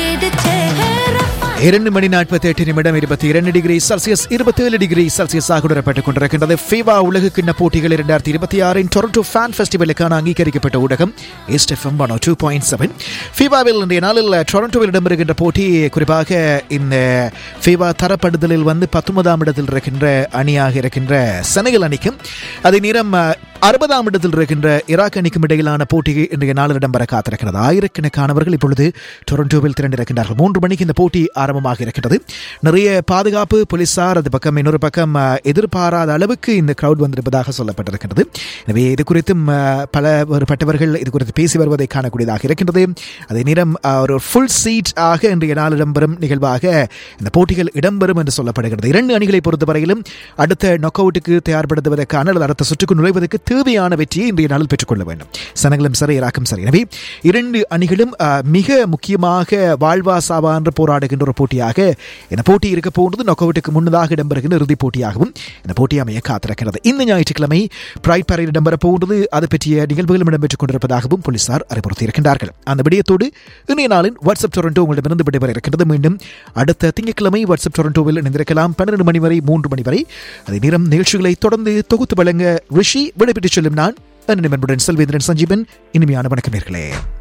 இரண்டு மணி நாற்பத்தி எட்டு நிமிடம் இருபத்தி இரண்டு டிகிரி செல்சியஸ் இருபத்தி ஏழு டிகிரி செல்சியஸாக உணரப்பட்டுக் கொண்டிருக்கின்றது ஃபீவா உலக கிண்ண போட்டிகள் இரண்டாயிரத்தி இருபத்தி ஆறின் டொரண்டோ ஃபேன் ஃபெஸ்டிவலுக்கான அங்கீகரிக்கப்பட்ட ஊடகம் east FM one two point seven ஃபீவாவில் இன்றைய நாளில் டொரண்டோவில் இடம்பெறுகின்ற போட்டி குறிப்பாக இந்த ஃபீவா தரப்படுதலில் வந்து பத்தொன்பதாம் இடத்தில் இருக்கின்ற அணியாக இருக்கின்ற செனகல் அணிக்கும் அதே நேரம் அறுபதாம் இடத்தில் இருக்கின்ற ஈராக் அணிக்கும் இடையிலான போட்டி இன்றைய நாளில் இடம்பெற காத்திருக்கிறது ஆயிரக்கணக்கானவர்கள் இப்பொழுது டொரண்டோவில் திரண்டிருக்கின்றார்கள் மூன்று மணிக்கு இந்த போட்டி ஆரம்பமாக இருக்கிறது நிறைய பாதுகாப்பு போலீசார் அது பக்கம் இன்னொரு பக்கம் அஹ், எதிர்பாராத அளவுக்கு இந்த கிரவுட் வந்திருப்பதாக சொல்லப்பட்டிருக்கிறது எனவே இது குறித்தும் அஹ், பல வேறுபட்டவர்கள் இது குறித்து பேசி வருவதை காணக்கூடியதாக இருக்கின்றது அதே நேரம் அஹ், ஒரு ஃபுல் சீட் ஆக இன்றைய நாள் இடம்பெறும் நிகழ்வாக இந்த போட்டிகள் இடம்பெறும் என்று சொல்லப்படுகிறது இரண்டு அணிகளை பொறுத்தவரையிலும் அடுத்த நொக் அவுட்டுக்கு தயார்படுத்துவதற்கான அல்லது அடுத்த சுற்றுக்கு நுழைவதற்கு தேவையான வெற்றியை இன்றைய நாளில் பெற்றுக்கொள்ள வேண்டும் சனங்களும் சரி இராக்கும் சரி எனவே இரண்டு அணிகளும் அஹ், மிக முக்கியமாக வாழ்வா சாவா என்று போராடுகின்ற ஒரு போட்டியாக இந்த போட்டி இருக்க போன்றது நொக் அவுட்டுக்கு முன்னதாக இடம்பெறுகின்ற இறுதிப் போட்டியாகவும் இந்த போட்டி அமைய காத்திருக்கிறது இந்த ஞாயிற்றுக்கிழமை பிரைட் பரையில் இடம்பெற போன்றது அது பற்றிய நிகழ்வுகளும் இடம்பெற்றுக் கொண்டிருப்பதாகவும் போலீசார் அறிவுறுத்தியிருக்கின்றார்கள் அந்த விடயத்தோடு இன்றைய நாளின் வாட்ஸ்அப் டொரண்டோ உங்களிடமிருந்து விடைபெற இருக்கின்றது மீண்டும் அடுத்த திங்கட்கிழமை வாட்ஸ்அப் டொரண்டோவில் இணைந்திருக்கலாம் பன்னிரண்டு மணி வரை மூன்று மணி வரை அதே நேரம் நிகழ்ச்சிகளை தொடர்ந்து தொகுத்து வழங்க ரிஷி விடைபெற்றுச் செல்லும் நான் அன்புடன் செல்வேந்திரன் சஞ்சீவன் இனிமையான வணக்கம் நேர்களே